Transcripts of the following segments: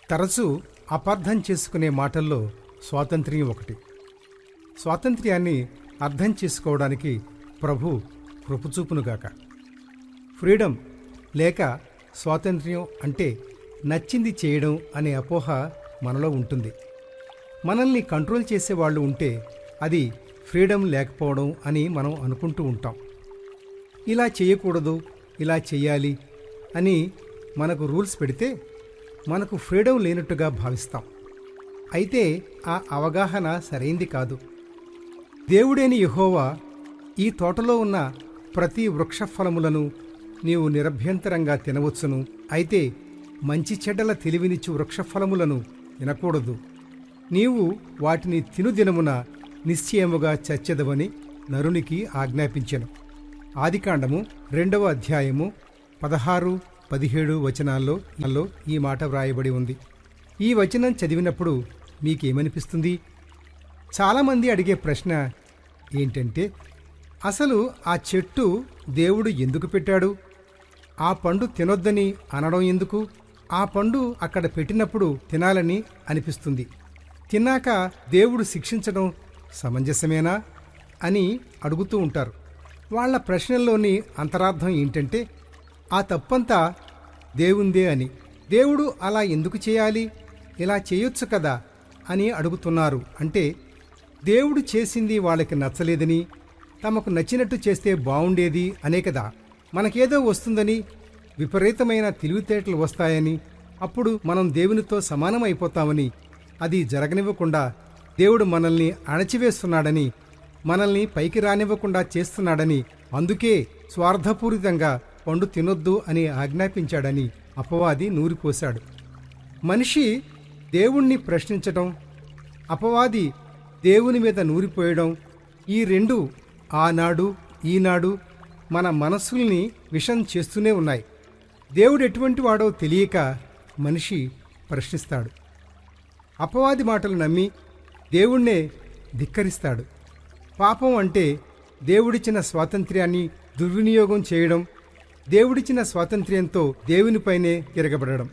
తరచూ అపార్థం చేసుకునే మాటల్లో స్వాతంత్ర్యం ఒకటి స్వాతంత్ర్యాన్ని అర్థం చేసుకోవడానికి ప్రభు కృపచూపునుగాక ఫ్రీడమ్ లేక స్వాతంత్ర్యం అంటే నచ్చింది చేయడం అనే అపోహ మనలో ఉంటుంది మనల్ని కంట్రోల్ చేసేవాళ్ళు ఉంటే అది ఫ్రీడమ్ లేకపోవడం అని మనం అనుకుంటూ ఉంటాం ఇలా చేయకూడదు ఇలా చెయ్యాలి అని మనకు రూల్స్ పెడితే మనకు ఫ్రీడమ్ లేనట్టుగా భావిస్తాం అయితే ఆ అవగాహన సరైంది కాదు దేవుడేని యెహోవా ఈ తోటలో ఉన్న ప్రతి వృక్ష ఫలములను నీవు నిరభ్యంతరంగా తినవచ్చును అయితే మంచి చెడ్డల తెలివినిచ్చు వృక్ష ఫలములను తినకూడదు నీవు వాటిని తినుదినమున నిశ్చయముగా చచ్చెదవని నరునికి ఆజ్ఞాపించెను ఆదికాండము రెండవ అధ్యాయము పదహారు పదిహేడు వచనాల్లో లో ఈ మాట వ్రాయబడి ఉంది ఈ వచనం చదివినప్పుడు మీకేమనిపిస్తుంది చాలామంది అడిగే ప్రశ్న ఏంటంటే అసలు ఆ చెట్టు దేవుడు ఎందుకు పెట్టాడు ఆ పండు తినొద్దని అనడం ఎందుకు ఆ పండు అక్కడ పెట్టినప్పుడు తినాలని అనిపిస్తుంది తిన్నాక దేవుడు శిక్షించడం సమంజసమేనా అని అడుగుతూ ఉంటారు వాళ్ళ ప్రశ్నల్లోని అంతరార్థం ఏంటంటే ఆ తప్పంతా దేవుందే అని దేవుడు అలా ఎందుకు చేయాలి ఇలా చేయొచ్చు కదా అని అడుగుతున్నారు అంటే దేవుడు చేసింది వాళ్ళకి నచ్చలేదని తమకు నచ్చినట్టు చేస్తే బావుండేది అనే కదా మనకేదో వస్తుందని విపరీతమైన తెలివితేటలు వస్తాయని అప్పుడు మనం దేవునితో సమానమైపోతామని అది జరగనివ్వకుండా దేవుడు మనల్ని అణచివేస్తున్నాడని మనల్ని పైకి రానివ్వకుండా చేస్తున్నాడని అందుకే స్వార్థపూరితంగా పండు తినొద్దు అని ఆజ్ఞాపించాడని అపవాది నూరిపోశాడు మనిషి దేవుణ్ణి ప్రశ్నించటం అపవాది దేవుని మీద నూరిపోయడం ఈ రెండు ఆనాడు ఈనాడు మన మనస్సుల్ని విషం చేస్తూనే ఉన్నాయి దేవుడు ఎటువంటి వాడో తెలియక మనిషి ప్రశ్నిస్తాడు అపవాది మాటలు నమ్మి దేవుణ్ణే ధిక్కరిస్తాడు పాపం అంటే దేవుడిచ్చిన స్వాతంత్ర్యాన్ని దుర్వినియోగం చేయడం దేవుడిచ్చిన స్వాతంత్ర్యంతో దేవునిపైనే తిరగబడడం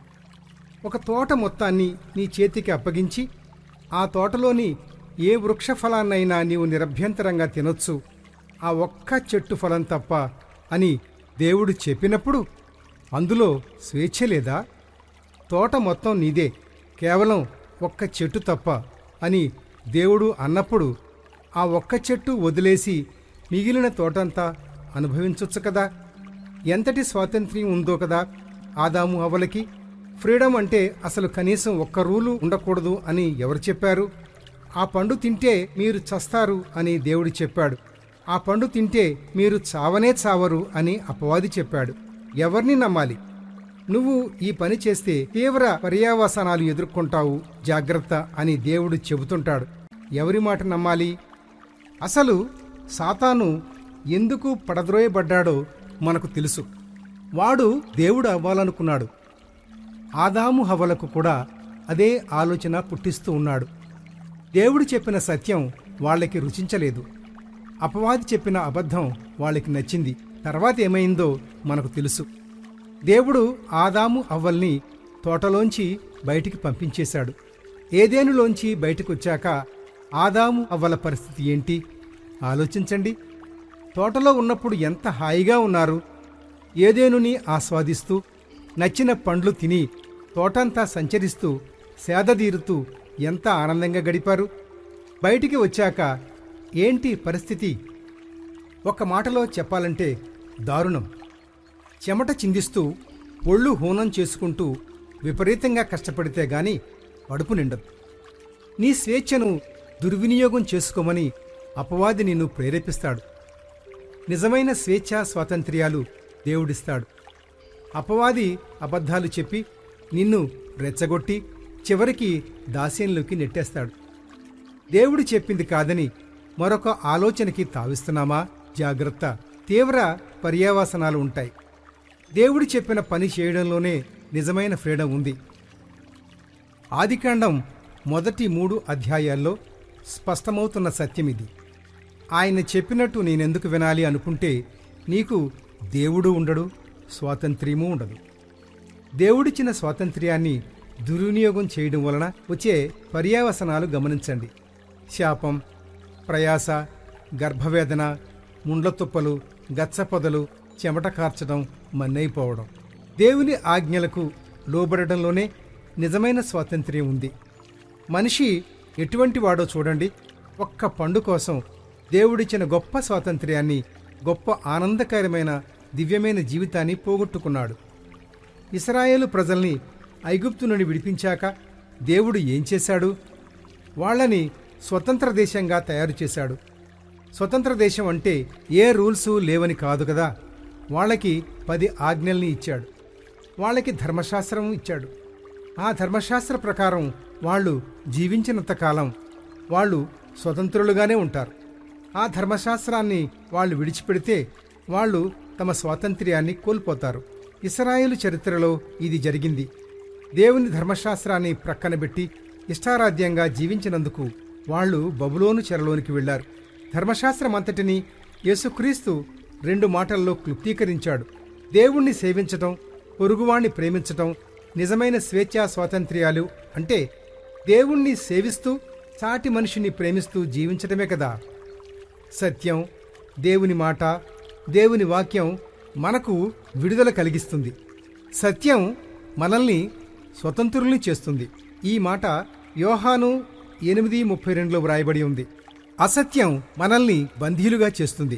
ఒక తోట మొత్తాన్ని నీ చేతికి అప్పగించి ఆ తోటలోని ఏ వృక్ష ఫలాన్నైనా నీవు నిరభ్యంతరంగా తినొచ్చు ఆ ఒక్క చెట్టు ఫలం తప్ప అని దేవుడు చెప్పినప్పుడు అందులో స్వేచ్ఛ లేదా తోట మొత్తం నీదే కేవలం ఒక్క చెట్టు తప్ప అని దేవుడు అన్నప్పుడు ఆ ఒక్క చెట్టు వదిలేసి మిగిలిన తోటంతా అనుభవించొచ్చు కదా ఎంతటి స్వాతంత్ర్యం ఉందో కదా ఆదాము అవలకి ఫ్రీడమ్ అంటే అసలు కనీసం ఒక్క రూలు ఉండకూడదు అని ఎవరు చెప్పారు ఆ పండు తింటే మీరు చస్తారు అని దేవుడు చెప్పాడు ఆ పండు తింటే మీరు చావనే చావరు అని అపవాది చెప్పాడు ఎవరిని నమ్మాలి నువ్వు ఈ పని చేస్తే తీవ్ర పర్యావసనాలు ఎదుర్కొంటావు జాగ్రత్త అని దేవుడు చెబుతుంటాడు ఎవరి మాట నమ్మాలి అసలు సాతాను ఎందుకు పడద్రోయబడ్డాడో మనకు తెలుసు వాడు దేవుడు అవ్వాలనుకున్నాడు ఆదాము హవలకు కూడా అదే ఆలోచన పుట్టిస్తూ ఉన్నాడు దేవుడు చెప్పిన సత్యం వాళ్ళకి రుచించలేదు అపవాది చెప్పిన అబద్ధం వాళ్ళకి నచ్చింది తర్వాత ఏమైందో మనకు తెలుసు దేవుడు ఆదాము అవ్వల్ని తోటలోంచి బయటికి పంపించేశాడు ఏదేనులోంచి బయటకు వచ్చాక ఆదాము అవ్వల పరిస్థితి ఏంటి ఆలోచించండి తోటలో ఉన్నప్పుడు ఎంత హాయిగా ఉన్నారు ఏదేనుని ఆస్వాదిస్తూ నచ్చిన పండ్లు తిని తోటంతా సంచరిస్తూ సేదదీరుతూ ఎంత ఆనందంగా గడిపారు బయటికి వచ్చాక ఏంటి పరిస్థితి ఒక మాటలో చెప్పాలంటే దారుణం చెమట చిందిస్తూ ఒళ్ళు హూనం చేసుకుంటూ విపరీతంగా కష్టపడితే గాని కడుపు నిండదు నీ స్వేచ్ఛను దుర్వినియోగం చేసుకోమని అపవాది నిన్ను ప్రేరేపిస్తాడు నిజమైన స్వేచ్ఛ స్వాతంత్ర్యాలు దేవుడిస్తాడు అపవాది అబద్ధాలు చెప్పి నిన్ను రెచ్చగొట్టి చివరికి దాస్యంలోకి నెట్టేస్తాడు దేవుడు చెప్పింది కాదని మరొక ఆలోచనకి తావిస్తున్నామా జాగ్రత్త తీవ్ర పర్యావసనాలు ఉంటాయి దేవుడు చెప్పిన పని చేయడంలోనే నిజమైన ఫ్రీడమ్ ఉంది ఆదికాండం మొదటి మూడు అధ్యాయాల్లో స్పష్టమవుతున్న సత్యం ఇది ఆయన చెప్పినట్టు నేనెందుకు వినాలి అనుకుంటే నీకు దేవుడు ఉండడు స్వాతంత్ర్యము ఉండదు దేవుడిచ్చిన స్వాతంత్ర్యాన్ని దుర్వినియోగం చేయడం వలన వచ్చే పర్యావసనాలు గమనించండి శాపం ప్రయాస గర్భవేదన ముండ్ల తుప్పలు గచ్చపొదలు చెమట కార్చడం మన్నైపోవడం దేవుని ఆజ్ఞలకు లోబడడంలోనే నిజమైన స్వాతంత్ర్యం ఉంది మనిషి ఎటువంటి వాడో చూడండి ఒక్క పండు కోసం దేవుడిచ్చిన గొప్ప స్వాతంత్ర్యాన్ని గొప్ప ఆనందకరమైన దివ్యమైన జీవితాన్ని పోగొట్టుకున్నాడు ఇస్రాయేలు ప్రజల్ని ఐగుప్తు నుండి విడిపించాక దేవుడు ఏం చేశాడు వాళ్ళని స్వతంత్ర దేశంగా తయారు చేశాడు స్వతంత్ర దేశం అంటే ఏ రూల్స్ లేవని కాదు కదా వాళ్ళకి పది ఆజ్ఞల్ని ఇచ్చాడు వాళ్ళకి ధర్మశాస్త్రం ఇచ్చాడు ఆ ధర్మశాస్త్ర ప్రకారం వాళ్ళు జీవించినంత కాలం వాళ్ళు స్వతంత్రులుగానే ఉంటారు ఆ ధర్మశాస్త్రాన్ని వాళ్ళు విడిచిపెడితే వాళ్ళు తమ స్వాతంత్ర్యాన్ని కోల్పోతారు ఇస్రాయేలు చరిత్రలో ఇది జరిగింది దేవుని ధర్మశాస్త్రాన్ని ప్రక్కనబెట్టి ఇష్టారాధ్యంగా జీవించినందుకు వాళ్ళు బబులోను చెరలోనికి వెళ్లారు ధర్మశాస్త్రం అంతటిని యేసుక్రీస్తు రెండు మాటల్లో క్లుప్తీకరించాడు దేవుణ్ణి సేవించటం పొరుగువాణ్ణి ప్రేమించటం నిజమైన స్వేచ్ఛా స్వాతంత్ర్యాలు అంటే దేవుణ్ణి సేవిస్తూ సాటి మనిషిని ప్రేమిస్తూ జీవించటమే కదా సత్యం దేవుని మాట దేవుని వాక్యం మనకు విడుదల కలిగిస్తుంది సత్యం మనల్ని స్వతంత్రుల్ని చేస్తుంది ఈ మాట యోహాను ఎనిమిది ముప్పై రెండులో వ్రాయబడి ఉంది అసత్యం మనల్ని బంధీలుగా చేస్తుంది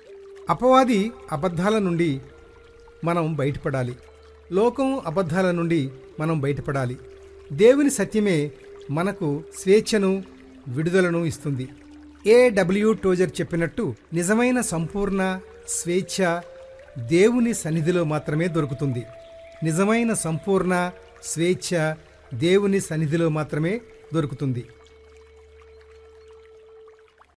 అపవాది అబద్ధాల నుండి మనం బయటపడాలి లోకం అబద్ధాల నుండి మనం బయటపడాలి దేవుని సత్యమే మనకు స్వేచ్ఛను విడుదలను ఇస్తుంది ఏడబ్ల్యూ టోజర్ చెప్పినట్టు నిజమైన సంపూర్ణ స్వేచ్ఛ దేవుని సన్నిధిలో మాత్రమే దొరుకుతుంది నిజమైన సంపూర్ణ స్వేచ్ఛ దేవుని సన్నిధిలో మాత్రమే దొరుకుతుంది